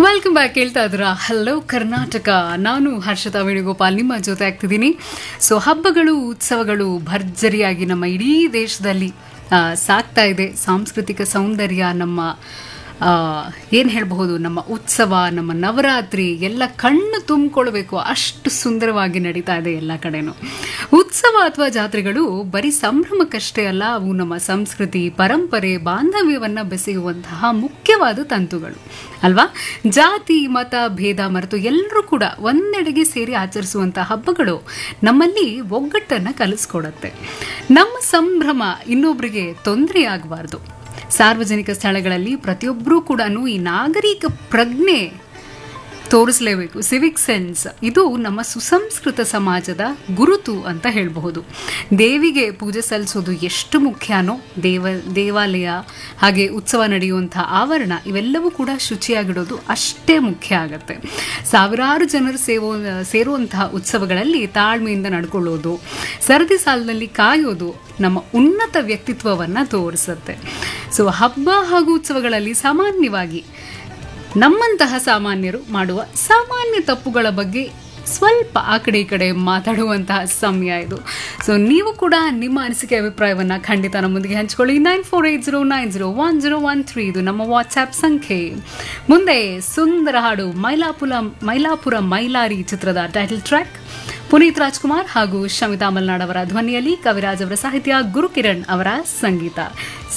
welcome back ಹೇಳ್ತಾ ಇದ್ರ hello Karnataka ನಾನು ಹರ್ಷತಾ ವೇಣುಗೋಪಾಲ್ ನಿಮ್ಮ ಜೊತೆ ಆಗ್ತಿದ್ದೀನಿ ಸೊ ಹಬ್ಬಗಳು ಉತ್ಸವಗಳು ಭರ್ಜರಿಯಾಗಿ ನಮ್ಮ ಇಡೀ ದೇಶದಲ್ಲಿ ಆ, ಸಾಗ್ತಾ ಇದೆ ಸಾಂಸ್ಕೃತಿಕ ಸೌಂದರ್ಯ ನಮ್ಮ ಏನು ಹೇಳಬಹುದು ನಮ್ಮ ಉತ್ಸವ ನಮ್ಮ ನವರಾತ್ರಿ ಎಲ್ಲ ಕಣ್ಣು ತುಂಬಿಕೊಳ್ಬೇಕು ಅಷ್ಟು ಸುಂದರವಾಗಿ ನಡೀತಾ ಇದೆ ಎಲ್ಲ ಕಡೆನೂ ಉತ್ಸವ ಅಥವಾ ಜಾತ್ರೆಗಳು ಬರೀ ಸಂಭ್ರಮಕ್ಕಷ್ಟೇ ಅಲ್ಲ ಅವು ನಮ್ಮ ಸಂಸ್ಕೃತಿ ಪರಂಪರೆ ಬಾಂಧವ್ಯವನ್ನ ಬೆಸೆಯುವಂತಹ ಮುಖ್ಯವಾದ ತಂತುಗಳು ಅಲ್ವಾ ಜಾತಿ ಮತ ಭೇದ ಮರೆತು ಎಲ್ಲರೂ ಕೂಡ ಒಂದೆಡೆಗೆ ಸೇರಿ ಆಚರಿಸುವಂತಹ ಹಬ್ಬಗಳು ನಮ್ಮಲ್ಲಿ ಒಗ್ಗಟ್ಟನ್ನ ಕಲಿಸ್ಕೊಡತ್ತೆ ನಮ್ಮ ಸಂಭ್ರಮ ಇನ್ನೊಬ್ಬರಿಗೆ ತೊಂದರೆ ಆಗಬಾರ್ದು ಸಾರ್ವಜನಿಕ ಸ್ಥಳಗಳಲ್ಲಿ ಪ್ರತಿಯೊಬ್ಬರೂ ಕೂಡ ಈ ನಾಗರಿಕ ಪ್ರಜ್ಞೆ ತೋರಿಸಲೇಬೇಕು ಸಿವಿಕ್ ಸೆನ್ಸ್ ಇದು ನಮ್ಮ ಸುಸಂಸ್ಕೃತ ಸಮಾಜದ ಗುರುತು ಅಂತ ಹೇಳಬಹುದು ದೇವಿಗೆ ಪೂಜೆ ಸಲ್ಲಿಸೋದು ಎಷ್ಟು ಮುಖ್ಯನೋ ದೇವ ದೇವಾಲಯ ಹಾಗೆ ಉತ್ಸವ ನಡೆಯುವಂಥ ಆವರಣ ಇವೆಲ್ಲವೂ ಕೂಡ ಶುಚಿಯಾಗಿಡೋದು ಅಷ್ಟೇ ಮುಖ್ಯ ಆಗತ್ತೆ ಸಾವಿರಾರು ಜನರು ಸೇವೋ ಸೇರುವಂತಹ ಉತ್ಸವಗಳಲ್ಲಿ ತಾಳ್ಮೆಯಿಂದ ನಡ್ಕೊಳ್ಳೋದು ಸರದಿ ಸಾಲಿನಲ್ಲಿ ಕಾಯೋದು ನಮ್ಮ ಉನ್ನತ ವ್ಯಕ್ತಿತ್ವವನ್ನು ತೋರಿಸುತ್ತೆ ಸೊ ಹಬ್ಬ ಹಾಗೂ ಉತ್ಸವಗಳಲ್ಲಿ ಸಾಮಾನ್ಯವಾಗಿ ನಮ್ಮಂತಹ ಸಾಮಾನ್ಯರು ಮಾಡುವ ಸಾಮಾನ್ಯ ತಪ್ಪುಗಳ ಬಗ್ಗೆ ಸ್ವಲ್ಪ ಆ ಕಡೆ ಈ ಕಡೆ ಮಾತಾಡುವಂತಹ ಸಮಯ ಇದು ಸೊ ನೀವು ಕೂಡ ನಿಮ್ಮ ಅನಿಸಿಕೆ ಅಭಿಪ್ರಾಯವನ್ನು ಖಂಡಿತ ನಮ್ಮೊಂದಿಗೆ ಹಂಚಿಕೊಳ್ಳಿ nine four eight zero nine zero one zero one three ಇದು ನಮ್ಮ ವಾಟ್ಸ್ಆ್ಯಪ್ ಸಂಖ್ಯೆ ಮುಂದೆ ಸುಂದರ ಹಾಡು ಮೈಲಾಪುರ ಮೈಲಾಪುರ ಮೈಲಾರಿ ಚಿತ್ರದ ಟೈಟಲ್ ಟ್ರ್ಯಾಕ್ ಪುನೀತ್ ರಾಜ್ಕುಮಾರ್ ಹಾಗೂ ಶಮಿತಾ ಮಲ್ನಾಡ್ ಅವರ ಧ್ವನಿಯಲ್ಲಿ ಕವಿರಾಜ್ ಅವರ ಸಾಹಿತ್ಯ ಗುರುಕಿರಣ್ ಅವರ ಸಂಗೀತ